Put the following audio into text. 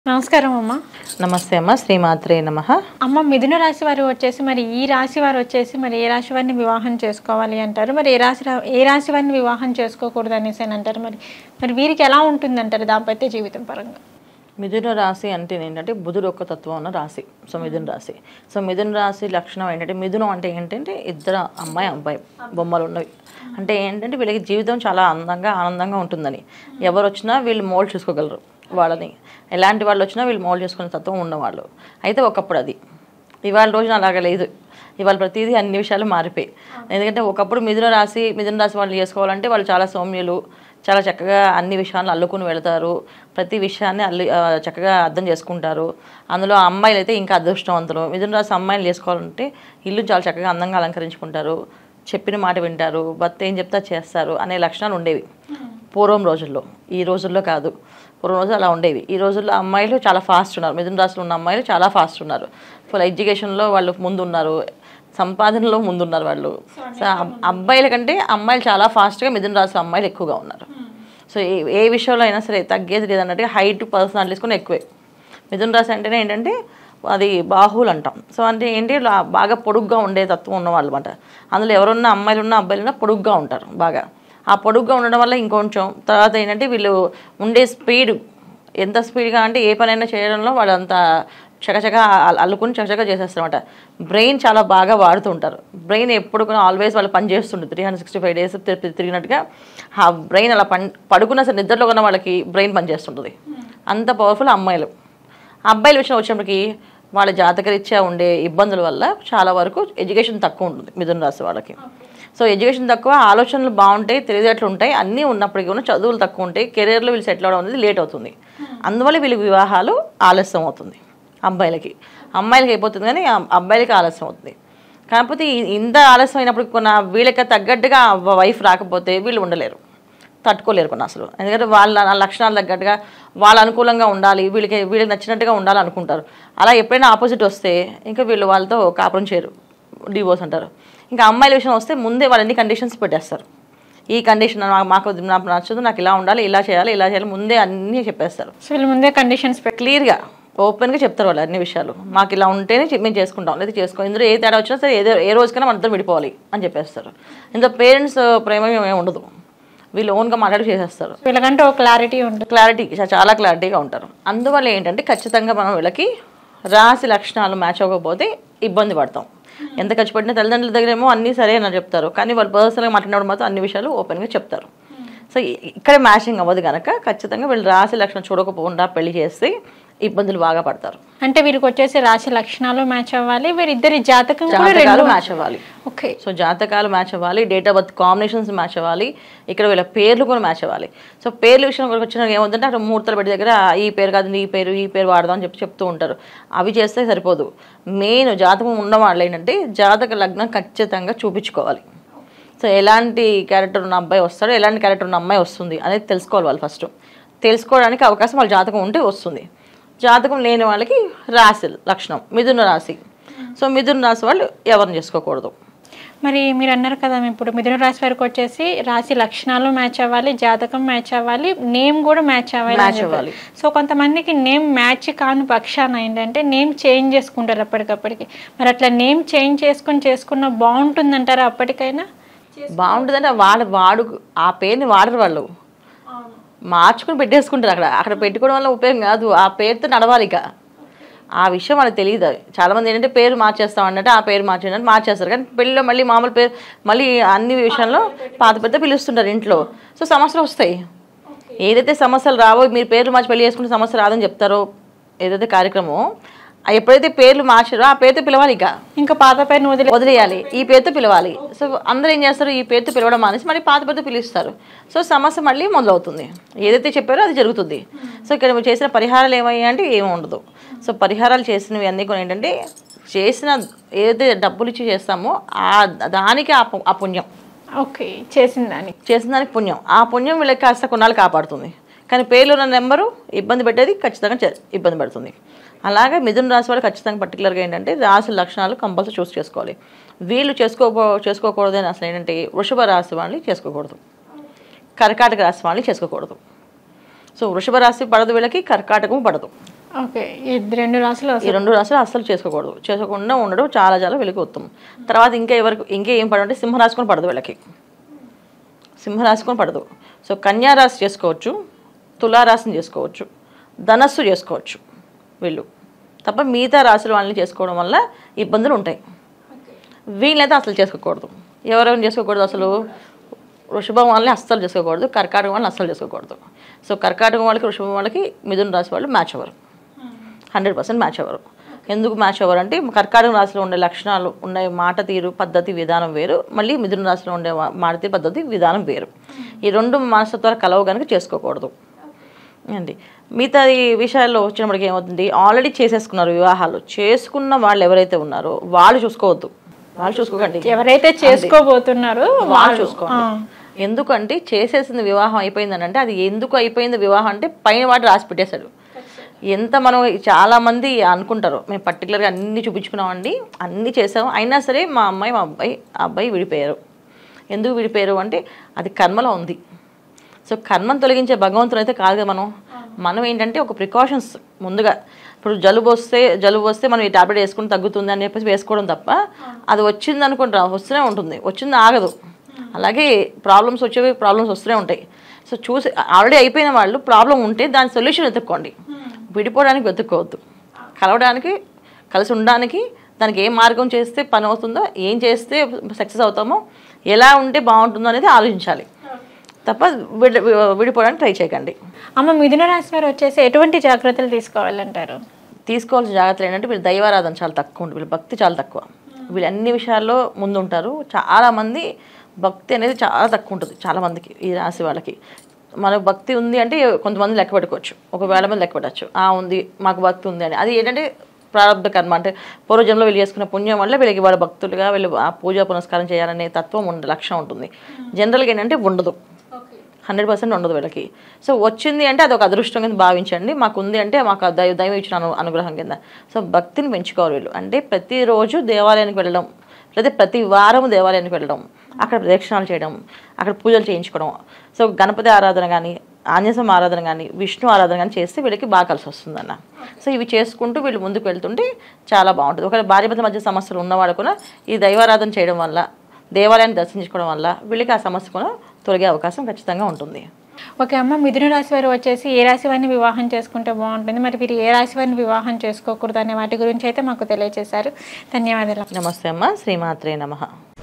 నమస్కారం అమ్మ నమస్తే అమ్మ శ్రీమాత్రే నమ అమ్మ మిథున రాశి వారు వచ్చేసి మరి ఈ రాశి వారు వచ్చేసి మరి ఏ రాశి వారిని వివాహం చేసుకోవాలి అంటారు మరి ఏ రాశి రా- ఏ రాశి వారిని వివాహం చేసుకోకూడదు అనేసి అని అంటారు మరి మరి వీరికి ఎలా ఉంటుంది అంటారు దాంపత్య జీవితం పరంగా మిథున రాశి అంటే ఏంటంటే బుధుడు ఒక తత్వం ఉన్న రాశి సో మిథున రాశి సో మిథున రాశి లక్షణం ఏంటంటే మిథునం అంటే ఏంటంటే ఇద్దరు అమ్మాయి అబ్బాయి బొమ్మలు ఉన్నవి అంటే ఏంటంటే వీళ్ళకి జీవితం చాలా అందంగా ఆనందంగా ఉంటుందని ఎవరు వచ్చినా వీళ్ళు మోల్డ్ చూసుకోగలరు వాళ్ళని ఎలాంటి వాళ్ళు వచ్చినా వీళ్ళు మోల్డ్ చేసుకునే తత్వం ఉన్నవాళ్ళు అయితే ఒకప్పుడు అది ఇవాళ రోజున అలాగ లేదు ఇవాళ ప్రతిదీ అన్ని విషయాలు మారిపోయి ఎందుకంటే ఒకప్పుడు మిథున రాశి మిథున రాశి వాళ్ళు చేసుకోవాలంటే వాళ్ళు చాలా సౌమ్యులు చాలా చక్కగా అన్ని విషయాలను అల్లుకుని వెళతారు ప్రతి విషయాన్ని అల్లి ఆ, చక్కగా అర్థం చేసుకుంటారు అందులో అమ్మాయిలు అయితే ఇంకా అదృష్టవంతులు మిథున రాశి అమ్మాయిలు చేసుకోవాలంటే ఇల్లు చాలా చక్కగా అందంగా అలంకరించుకుంటారు చెప్పిన మాట వింటారు భర్త ఏం చెప్తా చేస్తారు అనే లక్షణాలు ఉండేవి పూర్వం రోజుల్లో ఈ రోజుల్లో కాదు పూర్వం రోజులు అలా ఉండేవి ఈ రోజుల్లో అమ్మాయిలు చాలా ఫాస్ట్ ఉన్నారు మిథున రాశిలో ఉన్న అమ్మాయిలు చాలా ఫాస్ట్ ఉన్నారు ఫుల్ ఎడ్యుకేషన్లో వాళ్ళు ముందు ఉన్నారు సంపాదనలో ముందున్నారు వాళ్ళు సో అబ్- అబ్బాయిల కంటే అమ్మాయిలు చాలా ఫాస్ట్గా మిథున రాశి అమ్మాయిలు ఎక్కువగా ఉన్నారు సో ఏ ఏ విషయంలో అయినా సరే తగ్గేది లేదన్నట్టుగా హైట్ పర్సనాలిటీస్ కూడా ఎక్కువే మిథున రాశి అంటేనే ఏంటంటే అది బాహువులు అంటాం సో అంటే ఏంటి లా- బాగా పొడుగ్గా ఉండే తత్వం ఉన్నవాళ్ళు అనమాట అందులో ఎవరున్నా అమ్మాయిలు ఉన్నా అబ్బాయిలు ఉన్నా పొడుగ్గా ఉంటారు బాగా ఆ పొడుగ్గా ఉండడం వల్ల ఇంకొంచెం తర్వాత ఏంటంటే వీళ్ళు ఉండే స్పీడ్ ఎంత స్పీడ్గా అంటే ఏ పనైనా చేయడంలో వాళ్ళు అంత చకచక అల్- అల్లుకుని చకచక చేసేస్తారన్నమాట బ్రెయిన్ చాలా బాగా వాడుతూ ఉంటారు బ్రెయిన్ ఎప్పుడు కూడా ఆల్వేస్ వాళ్ళు పని చేస్తుంటుంది three hundred sixty five days తిరిగినట్టుగా ఆ బ్రెయిన్ అలా పని పడుకున్న సరే నిద్రలో ఉన్న వాళ్ళకి బ్రెయిన్ పనిచేస్తుంటుంది అంత పవర్ఫుల్ అమ్మాయిలు అబ్బాయిల విషయం వచ్చినప్పటికి వాళ్ళ జాతకరీత్యా ఉండే ఇబ్బందుల వల్ల చాలా వరకు ఎడ్యుకేషన్ తక్కువ ఉంటుంది మిథున రాశి వాళ్ళకి సో ఎడ్యుకేషన్ తక్కువ ఆలోచనలు బాగుంటాయి తెలివితేటలు ఉంటాయి అన్నీ ఉన్నప్పటికీ కూడా చదువులు తక్కువ ఉంటాయి కెరీర్లో వీళ్ళు సెటిల్ అవడం అనేది లేట్ అవుతుంది అందువల్ల వీళ్ళ వివాహాలు ఆలస్యం అవుతుంది అబ్బాయిలకి అమ్మాయిలకి అయిపోతుంది కానీ ఆ- అబ్బాయిలకి ఆలస్యం అవుతుంది కాకపోతే ఈ- ఇంత ఆలస్యం అయినప్పుడు కొన్న వీళ్ళకి తగ్గట్టుగా వైఫ్ రాకపోతే వీళ్ళు ఉండలేరు తట్టుకోలేరు కొన్ని అసలు ఎందుకంటే వాళ్ళ ఆ లక్షణాలు తగ్గట్టుగా వాళ్ళ అనుకూలంగా ఉండాలి వీళ్ళకి వీళ్ళకి నచ్చినట్టుగా ఉండాలి అనుకుంటారు అలా ఎప్పుడైనా ఆపోజిట్ వస్తే ఇంకా వీళ్ళు వాళ్ళతో కాపురం చేయరు డివోర్స్ అంటారు ఇంకా అమ్మాయిల విషయం వస్తే ముందే వాళ్ళని కండిషన్స్ పెట్టేస్తారు ఈ కండిషన్ మాకు నాకు నచ్చదు నాకు ఇలా ఉండాలి ఇలా చేయాలి ఇలా చేయాలి ముందే అన్నీ చెప్పేస్తారు సో వీళ్ళ ముందే కండిషన్స్ పెట్టి క్లియర్గా ఓపెన్గా చెప్తారు వాళ్ళు అన్ని విషయాలు మాకు ఇలా ఉంటేనే చె- మేము చేసుకుంటాం లేదా చేసుకో ఇందులో ఏ తేడా వచ్చినా సరే ఏదో ఏ రోజుకైనా మన ఇద్దరం విడిపోవాలి అని చెప్పేస్తారు ఇందులో పేరెంట్స్ ప్రేమ ఏమీ ఉండదు వీళ్ళు ఓన్గా మాట్లాడి చేసేస్తారు వీళ్ళకంటే ఒక క్లారిటీ ఉంటుంది క్లారిటీ చాలా క్లారిటీగా ఉంటారు అందువల్ల ఏంటంటే ఖచ్చితంగా మనం వీళ్ళకి రాశి లక్షణాలు మ్యాచ్ అవ్వకపోతే ఇబ్బంది పడతాం ఎంత ఖర్చు పెట్టినా తల్లిదండ్రుల దగ్గర ఏమో అన్నీ సరే అని చెప్తారు కానీ వాళ్ళు పర్సనల్గా మాట్లాడినప్పుడు మాత్రం అన్ని విషయాలు ఓపెన్గా చెప్తారు సో ఇ- ఇక్కడ మ్యాచింగ్ అవ్వదు కనుక ఖచ్చితంగా వీళ్ళు రాశి లక్షణం చూడకపోకుండా పెళ్లి చేస్తే ఇబ్బందులు బాగా పడతారు అంటే వీరికి వచ్చేసి రాశి లక్షణాలు మ్యాచ్ అవ్వాలి వీరిద్దరి జాతకం కూడా జాతకాలు రెండు మ్యాచ్ అవ్వాలి ఓకే సో జాతకాలు మ్యాచ్ అవ్వాలి date of birth combinations match అవ్వాలి ఇక్కడ వీళ్ళ పేర్లు కూడా మ్యాచ్ అవ్వాలి సో పేర్ల విషయం వచ్చిన ఏమవుతుందంటే అక్కడ ముహూర్తాలు పెట్టి దగ్గర ఈ పేరు కాదు ఈ పేరు ఈ పేరు వాడదాం అని చెప్పి చెప్తూ ఉంటారు అవి చేస్తే సరిపోదు మెయిన్ జాతకం ఉన్న వాళ్ళు ఏంటంటే జాతక లగ్నం ఖచ్చితంగా చూపించుకోవాలి సో ఎలాంటి క్యారెక్టర్ ఉన్న అబ్బాయి వస్తాడో ఎలాంటి క్యారెక్టర్ ఉన్న అమ్మాయి వస్తుంది అనేది తెలుసుకోవాలి వాళ్ళు ఫస్ట్ తెలుసుకోవడానికి అవకాశం వాళ్ళ జాతకం ఉంటే వస్తుంది జాతకం లేని వాళ్ళకి రాశి లక్షణం మిథున రాశి సో మిథున రాశి వాళ్ళు ఎవరిని చేసుకోకూడదు మరి మీరు అన్నారు కదా ఇప్పుడు మిథున రాశి వారికి వచ్చేసి రాశి లక్షణాలు మ్యాచ్ అవ్వాలి జాతకం మ్యాచ్ అవ్వాలి నేమ్ కూడా మ్యాచ్ అవ్వాలి అని Match చెప్పారు. అవ్వాలి. సో కొంతమందికి నేమ్ మ్యాచ్ కాని పక్షాన ఏంటంటే నేమ్ చేంజ్ చేసుకుంటారు అప్పటికప్పటికి మరి అట్లా నేమ్ చేంజ్ చేసుకుని చేసుకున్న బాగుంటుందంటారా అప్పటికైనా బాగుంటుందంటే వాళ్ళ వాడు ఆ పేరుని వాడరు వాళ్ళు మార్చుకుని పెట్టేసుకుంటారు అక్కడ అక్కడ పెట్టుకోవడం వల్ల ఉపయోగం కాదు ఆ పేరుతో నడవాలి ఇక ఆ విషయం వాళ్ళకి తెలియదు చాలామంది ఏంటంటే పేరు మార్చేస్తాం అన్నట్టు ఆ పేరు మార్చేయండి మార్చేస్తారు కానీ పెళ్ళిలో మళ్ళీ మామూలు పేరు మళ్ళీ అన్ని విషయంలో పాత పెద్ద పిలుస్తుంటారు ఇంట్లో సో సమస్యలు వస్తాయి ఏదైతే సమస్యలు రావో మీరు పేర్లు మార్చి పెళ్లి చేసుకుంటే సమస్య రాదని చెప్తారో ఏదైతే కార్యక్రమం ఆ ఎప్పుడైతే పేర్లు మార్చారో ఆ పేరుతో పిలవాలి ఇక ఇంకా పాత పేరుని వదిలే వదిలేయాలి ఈ పేరుతో పిలవాలి సో అందరూ ఏం చేస్తారు ఈ పేరుతో పిలవడం మానేసి మళ్ళీ పాత పేరుతో పిలుస్తారు సో సమస్య మళ్ళీ మొదలవుతుంది ఏదైతే చెప్పారో అది జరుగుతుంది సో ఇక్కడ మీరు చేసిన పరిహారాలు ఏమయ్యాయి అంటే ఏమి ఉండదు సో పరిహారాలు చేసినవి అన్నీ కూడా ఏంటంటే చేసిన ఏదైతే డబ్బులు ఇచ్చి చేస్తామో ఆ దానికి ఆ పు- ఆ పుణ్యం ఓకే చేసిన దానికి చేసిన దానికి పుణ్యం ఆ పుణ్యం వీళ్ళకి కాస్త కొన్నాళ్ళు కాపాడుతుంది కానీ పేర్లు ఉన్న నెంబరు ఇబ్బంది పెట్టేది ఖచ్చితంగా చే- ఇబ్బంది పెడుతుంది అలాగే మిథున రాశి వాళ్ళు ఖచ్చితంగా పర్టికులర్గా ఏంటంటే రాశి లక్షణాలు కంపల్సరీ చూస్ చేసుకోవాలి వీళ్ళు చేసుకోకో చేసుకోకూడదు అని అసలు ఏంటంటే వృషభ రాశి వాళ్ళని చేసుకోకూడదు కర్కాటక రాశి వాళ్ళని చేసుకోకూడదు సో వృషభ రాశి పడదు వీళ్ళకి కర్కాటకం పడదు ఓకే ఈ రెండు రాశులు ఈ రెండు రాశులు అస్సలు చేసుకోకూడదు చేసుకోకుండా ఉండడం చాలా చాలా వీళ్ళకి ఉత్తమం తర్వాత ఇంకా ఎవరికి ఇంకా ఏం పడదు అంటే సింహరాశి కూడా పడదు వీళ్ళకి సింహరాశి కూడా పడదు సో కన్యా రాశి చేసుకోవచ్చు తులారాశిని చేసుకోవచ్చు ధనస్సు చేసుకోవచ్చు వీళ్ళు తప్ప మిగతా రాశులు వాళ్ళని చేసుకోవడం వల్ల ఇబ్బందులు ఉంటాయి వీళ్ళైతే అసలు చేసుకోకూడదు ఎవరెవరు చేసుకోకూడదు అసలు వృషభం వాళ్ళని అస్సలు చేసుకోకూడదు కర్కాటకం వాళ్ళని అస్సలు చేసుకోకూడదు సో కర్కాటకం వాళ్ళకి వృషభం వాళ్ళకి మిథున రాశి వాళ్ళు మ్యాచ్ అవ్వరు హండ్రెడ్ పర్సెంట్ మ్యాచ్ అవ్వరు ఎందుకు మ్యాచ్ అవ్వరు అంటే కర్కాటక రాశిలో ఉండే లక్షణాలు ఉండే మాట తీరు పద్ధతి విధానం వేరు మళ్ళీ మిథున రాశిలో ఉండే వా- మాట తీరు పద్ధతి విధానం వేరు ఈ రెండు మనస్తత్వాలు కలవ కనుక చేసుకోకూడదు అండి మిగతా ఈ విషయాల్లో వచ్చినప్పటికి ఏమవుతుంది ఆల్రెడీ చేసేసుకున్నారు వివాహాలు చేసుకున్న వాళ్ళు ఎవరైతే ఉన్నారో వాళ్ళు చూసుకోవద్దు వాళ్ళు చూసుకోకండి ఎవరైతే చేసుకోబోతున్నారో వాళ్ళు చూసుకోండి ఎందుకంటే చేసేసింది వివాహం అయిపోయిందని అంటే అది ఎందుకు అయిపోయింది వివాహం అంటే పైన వాడు రాసి పెట్టేశాడు ఎంత మనం చాలా మంది అనుకుంటారు మేము పర్టికులర్గా అన్ని చూపించుకున్నామండి అన్ని చేసాము అయినా సరే మా అమ్మాయి మా అబ్బాయి ఆ అబ్బాయి విడిపోయారు ఎందుకు విడిపోయారు అంటే అది కర్మలో ఉంది సో కర్మను తొలగించే భగవంతుడు అయితే కాదు కదా మనం మనం ఏంటంటే ఒక ప్రికాషన్స్ ముందుగా ఇప్పుడు జలుబు వస్తే జలుబు వస్తే మనం ఈ టాబ్లెట్ వేసుకుని తగ్గుతుంది అని చెప్పేసి వేసుకోవడం తప్ప అది వచ్చింది అనుకుంటా వస్తూనే ఉంటుంది వచ్చింది ఆగదు అలాగే ప్రాబ్లమ్స్ వచ్చేవి ప్రాబ్లమ్స్ వస్తూనే ఉంటాయి సో చూసి ఆల్రెడీ అయిపోయిన వాళ్ళు ప్రాబ్లం ఉంటే దాని సొల్యూషన్ వెతుక్కోండి విడిపోవడానికి వెతుక్కోవద్దు కలవడానికి కలిసి ఉండడానికి దానికి ఏ మార్గం చేస్తే పని అవుతుందో ఏం చేస్తే సక్సెస్ అవుతామో ఎలా ఉంటే బాగుంటుందో అనేది ఆలోచించాలి తప్ప విడి విడిపోవడానికి ట్రై చేయకండి అమ్మ మిథున రాశి వారు వచ్చేసి ఎటువంటి జాగ్రత్తలు తీసుకోవాలంటారు తీసుకోవాల్సిన జాగ్రత్తలు ఏంటంటే వీళ్ళు దైవారాధన చాలా తక్కువ ఉంటుంది వీళ్ళ భక్తి చాలా తక్కువ వీళ్ళు అన్ని విషయాల్లో ముందు ఉంటారు చాలామంది భక్తి అనేది చాలా తక్కువ ఉంటుంది చాలామందికి ఈ రాశి వాళ్ళకి మనకు భక్తి ఉంది అంటే కొంతమంది లెక్క పెట్టుకోవచ్చు ఒక వేల మంది లెక్క పెట్టచ్చు ఆ ఉంది మాకు భక్తి ఉంది అని అది ఏంటంటే ప్రారంభ కర్మ అంటే పూర్వజంలో వీళ్ళు చేసుకున్న పుణ్యం వల్ల వీళ్ళకి వాళ్ళ భక్తులుగా వీళ్ళు ఆ పూజా పునస్కారం చేయాలనే తత్వం ఉండ లక్ష్యం ఉంటుంది జనరల్గా ఏంటంటే ఉండదు హండ్రెడ్ పర్సెంట్ ఉండదు వీళ్ళకి సో వచ్చింది అంటే అది ఒక అదృష్టం కింద భావించండి మాకు ఉంది అంటే మాకు ఆ దైవ దైవం ఇచ్చిన అను అనుగ్రహం కింద సో భక్తిని పెంచుకోవాలి వీళ్ళు అంటే ప్రతిరోజు దేవాలయానికి వెళ్ళడం లేదా ప్రతి వారం దేవాలయానికి వెళ్ళడం అక్కడ ప్రదక్షిణాలు చేయడం అక్కడ పూజలు చేయించుకోవడం సో గణపతి ఆరాధన కానీ ఆంజనేయం ఆరాధన కానీ విష్ణు ఆరాధన కానీ చేస్తే వీళ్ళకి బాగా కలిసి వస్తుందన్న సో ఇవి చేసుకుంటూ వీళ్ళు ముందుకు వెళ్తుంటే చాలా బాగుంటుంది ఒకవేళ భార్య భర్త మధ్య సమస్యలు ఉన్నవాడు కూడా ఈ దైవారాధన చేయడం వల్ల దేవాలయాన్ని దర్శించుకోవడం వల్ల వీళ్ళకి ఆ సమస్య కూడా తొలగే అవకాశం ఖచ్చితంగా ఉంటుంది ఓకే అమ్మ మిథున రాశి వారు వచ్చేసి ఏ రాశి వారిని వివాహం చేసుకుంటే బాగుంటుంది మరి వీరు ఏ రాశి వారిని వివాహం చేసుకోకూడదు అనే వాటి గురించి అయితే మాకు తెలియజేశారు ధన్యవాదాలు నమస్తే అమ్మ శ్రీమాత్రే నమః